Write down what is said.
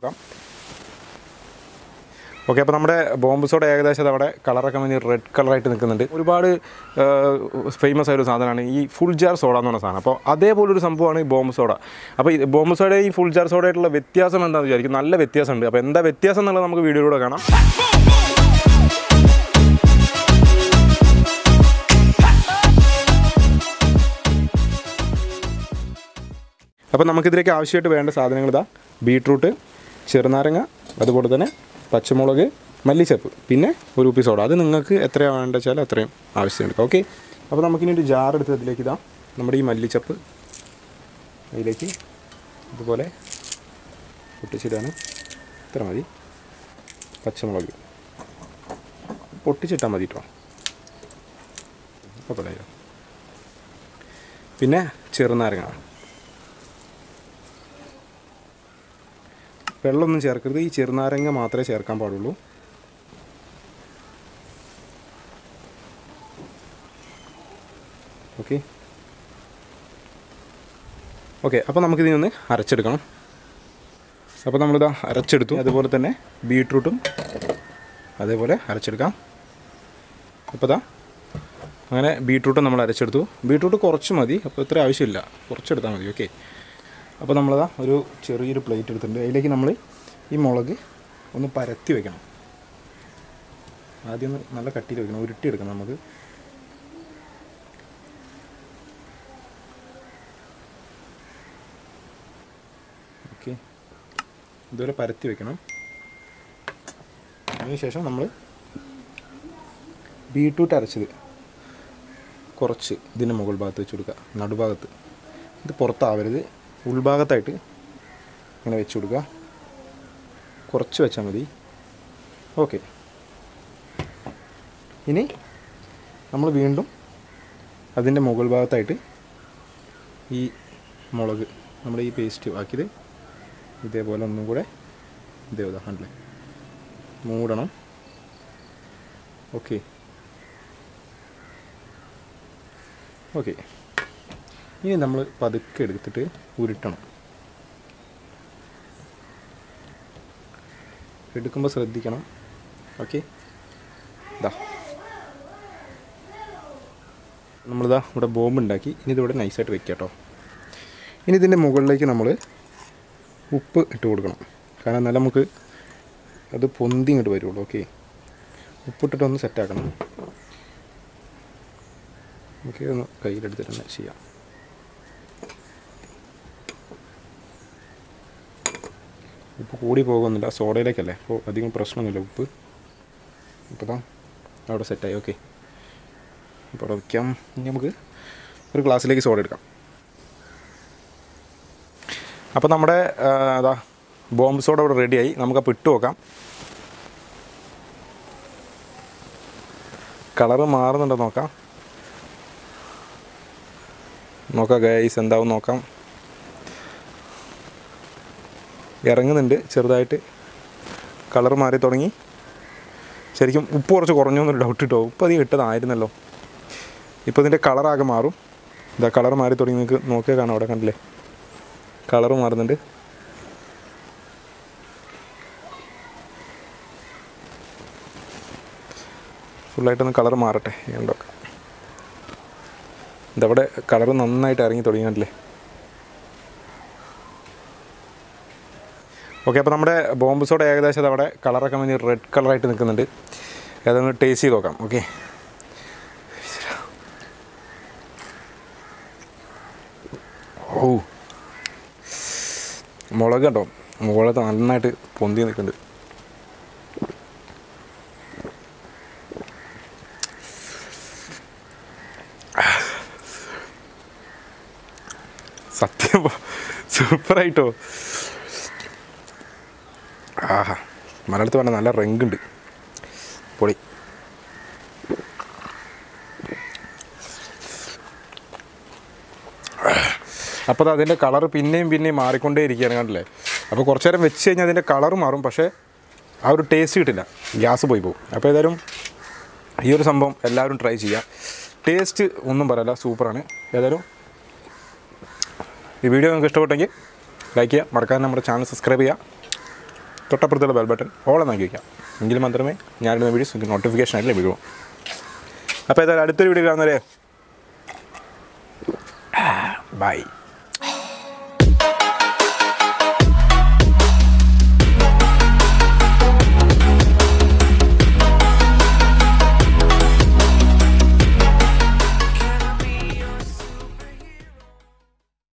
okay അപ്പോൾ നമ്മുടെ bomb soda ഏകദേശം അവിടെ കളറൊക്കെ വന്ന് റെഡ് കളറായിട്ട് നിൽക്കുന്നുണ്ട് ഒരുപാട് ഫേമസ് ആയ ഒരു സാധനമാണ് ഈ ഫുൾ ജാർ സോഡ എന്ന് പറഞ്ഞ സാധനം അപ്പോൾ അതേപോലൊരു സംഭവമാണ് ഈ ബോംബ് സോഡ അപ്പോൾ ഈ ബോംബ് സോഡ ഈ ഫുൾ ജാർ സോഡയായിട്ടുള്ള വ്യത്യാസം എന്താണെന്ന് വിചാരിക്കും നല്ല വ്യത്യാസമുണ്ട് അപ്പോൾ എന്താ വ്യത്യാസം എന്നുള്ളത് നമുക്ക് വീഡിയോയിലൂടെ കാണാം അപ്പോൾ നമുക്കിതിലേക്ക് ആവശ്യമായിട്ട് വേണ്ട സാധനങ്ങൾ ഇതാ ബീട്രൂട്ട് ചെറുനാരങ്ങ അതുപോലെ തന്നെ പച്ചമുളക് മല്ലിച്ചപ്പ് പിന്നെ ഒരു ഉപ്പി സോഡ അത് നിങ്ങൾക്ക് എത്രയാണ് വേണ്ടത് വെച്ചാൽ അത്രയും ആവശ്യമുണ്ട് ഓക്കെ അപ്പോൾ നമുക്കിനി ഒരു ജാർ എടുത്ത് അതിലേക്ക് ഇതാ നമ്മുടെ ഈ മല്ലിച്ചപ്പ് അതിലേക്ക് ഇതുപോലെ പൊട്ടിച്ചിടാണ് ഇത്ര മതി പച്ചമുളക് പൊട്ടിച്ചിട്ടാൽ മതി കേട്ടോ അപ്പോൾ പറയാം പിന്നെ ചെറുനാരങ്ങ വെള്ളമൊന്നും ചേർക്കരുത് ഈ ചെറുനാരങ്ങ മാത്രമേ ചേർക്കാൻ പാടുള്ളൂ ഓക്കെ ഓക്കെ അപ്പോൾ നമുക്കിതിനെ ഒന്ന് അരച്ചെടുക്കണം അപ്പോൾ നമ്മളിതാ അരച്ചെടുത്തു അതുപോലെ തന്നെ ബീട്രൂട്ടും അതേപോലെ അരച്ചെടുക്കാം അപ്പോൾ ഇതാ അങ്ങനെ ബീട്രൂട്ട് നമ്മൾ അരച്ചെടുത്തു ബീട്രൂട്ട് കുറച്ച് മതി അപ്പോൾ ഇത്ര ആവശ്യമില്ല കുറച്ചെടുത്താൽ മതി ഓക്കെ അപ്പോൾ നമ്മളതാ ഒരു ചെറിയൊരു പ്ലേറ്റ് എടുത്തിട്ടുണ്ട് അതിലേക്ക് നമ്മൾ ഈ മുളക് ഒന്ന് പരത്തി വെക്കണം ആദ്യം ഒന്ന് നല്ല കട്ടിയിൽ വെക്കണം ഉരുട്ടിയെടുക്കണം നമുക്ക് ഓക്കെ ഇതുപോലെ പരത്തി വെക്കണം അതിനുശേഷം നമ്മൾ ബീട്രൂട്ട് അരച്ചത് കുറച്ച് ഇതിൻ്റെ മുകൾ ഭാഗത്ത് വെച്ച് കൊടുക്കുക നടുഭാഗത്ത് ഇത് പുറത്താവരുത് ഉൾഭാഗത്തായിട്ട് ഇങ്ങനെ വെച്ച് കൊടുക്കുക കുറച്ച് വെച്ചാൽ മതി ഓക്കെ ഇനി നമ്മൾ വീണ്ടും അതിൻ്റെ മുകൾ ഭാഗത്തായിട്ട് ഈ മുളക് നമ്മുടെ ഈ പേസ്റ്റ് ആക്കിയത് ഇതേപോലെ ഒന്നും കൂടെ ഇതേ ഉദാഹരണത്തിൽ മൂടണം ഓക്കെ ഓക്കെ ഇനി നമ്മൾ പതുക്കെ എടുത്തിട്ട് ഉരുട്ടണം എടുക്കുമ്പോൾ ശ്രദ്ധിക്കണം ഓക്കെ ഇതാ നമ്മളിതാ ഇവിടെ ബോംബ് ഉണ്ടാക്കി ഇനി ഇതിവിടെ നൈസായിട്ട് വെക്കാം കേട്ടോ ഇനി ഇതിൻ്റെ മുകളിലേക്ക് നമ്മൾ ഉപ്പ് ഇട്ട് കൊടുക്കണം കാരണം എന്നാലും നമുക്ക് അത് പൊന്തി ഇങ്ങോട്ട് വരുള്ളൂ ഓക്കെ ഉപ്പിട്ടിട്ട് ഒന്ന് സെറ്റാക്കണം നമുക്ക് ഒന്ന് കയ്യിലെടുത്തിട്ട് തന്നെ ചെയ്യാം ഉപ്പ് കൂടി പോകുന്നില്ല സോഡയിലേക്കല്ലേ അപ്പോൾ അധികം പ്രശ്നമൊന്നുമില്ല ഉപ്പ് ഇപ്പോൾ ദാ അവിടെ സെറ്റായി ഓക്കെ അപ്പോൾ അവിടെ വയ്ക്കാം ഇനി നമുക്ക് ഒരു ഗ്ലാസ്സിലേക്ക് സോഡ എടുക്കാം അപ്പോൾ നമ്മുടെ ആ, അതാ ബോംബ് സോഡ ഇവിടെ റെഡിയായി നമുക്ക് അപ്പോൾ ഇട്ട് നോക്കാം കളറ് മാറുന്നുണ്ടോ നോക്കാം നോക്കാം ഗൈസ് എന്താവും നോക്കാം ഇറങ്ങുന്നുണ്ട് ചെറുതായിട്ട് കളർ മാറി തുടങ്ങി ശരിക്കും ഉപ്പ് കുറച്ച് കുറഞ്ഞു എന്നൊരു ഡൗട്ട് കിട്ടോ ഉപ്പ് അധികം ഇട്ടതായിരുന്നല്ലോ ഇപ്പോൾ ഇതിൻ്റെ കളറാകെ മാറും ഇതാ കളർ മാറി തുടങ്ങി നിങ്ങൾക്ക് നോക്കിയാൽ കാണാം അവിടെ കണ്ടില്ലേ കളർ മാറുന്നുണ്ട് ഫുള്ളായിട്ടൊന്ന് കളർ മാറട്ടെ ഉണ്ടോക്കാം ഇതവിടെ കളർ നന്നായിട്ട് ഇറങ്ങി തുടങ്ങിയിട്ടില്ലേ ഓക്കെ അപ്പോൾ നമ്മുടെ ബോംബ് സോഡ ഏകദേശം അവിടെ കളറൊക്കെ വന്ന് റെഡ് കളറായിട്ട് നിൽക്കുന്നുണ്ട് അതൊന്ന് ടേസ്റ്റ് ചെയ്ത് നോക്കാം ഓക്കെ ഓ മുളക് കണ്ടോ മുളക് നന്നായിട്ട് പൊന്തി നിൽക്കുന്നുണ്ട് സത്യം സൂപ്പറായിട്ടോ ആഹാ മലയാളത്തിൽ പറഞ്ഞാൽ നല്ല റെങ്കുണ്ട് പൊളി അപ്പോൾ അതിൻ്റെ കളർ പിന്നെയും പിന്നെയും മാറിക്കൊണ്ടേ ഇരിക്കുകയാണ് കണ്ടില്ലേ അപ്പോൾ കുറച്ച് നേരം വെച്ച് കഴിഞ്ഞാൽ അതിൻ്റെ കളർ മാറും പക്ഷേ ആ ഒരു ടേസ്റ്റ് കിട്ടില്ല ഗ്യാസ് പോയി പോകും അപ്പോൾ ഏതായാലും ഈ ഒരു സംഭവം എല്ലാവരും ട്രൈ ചെയ്യുക ടേസ്റ്റ് ഒന്നും പറയല്ല സൂപ്പറാണ് ഏതായാലും ഈ വീഡിയോ നിങ്ങൾക്ക് ഇഷ്ടപ്പെട്ടെങ്കിൽ ലൈക്ക് ചെയ്യുക മറക്കാതെ നമ്മുടെ ചാനൽ സബ്സ്ക്രൈബ് ചെയ്യുക തൊട്ടപ്പുറത്തുള്ള ബെൽ ബട്ടൺ ഓളം നോക്കി വയ്ക്കാം എങ്കിൽ മാത്രമേ ഞാനിടുന്ന വീഡിയോസ് നിങ്ങൾക്ക് നോട്ടിഫിക്കേഷൻ ആയിട്ട് ലഭിക്കൂ അപ്പോൾ ഏതായാലും അടുത്തൊരു വീഡിയോ കാണുന്നവരെ ബൈ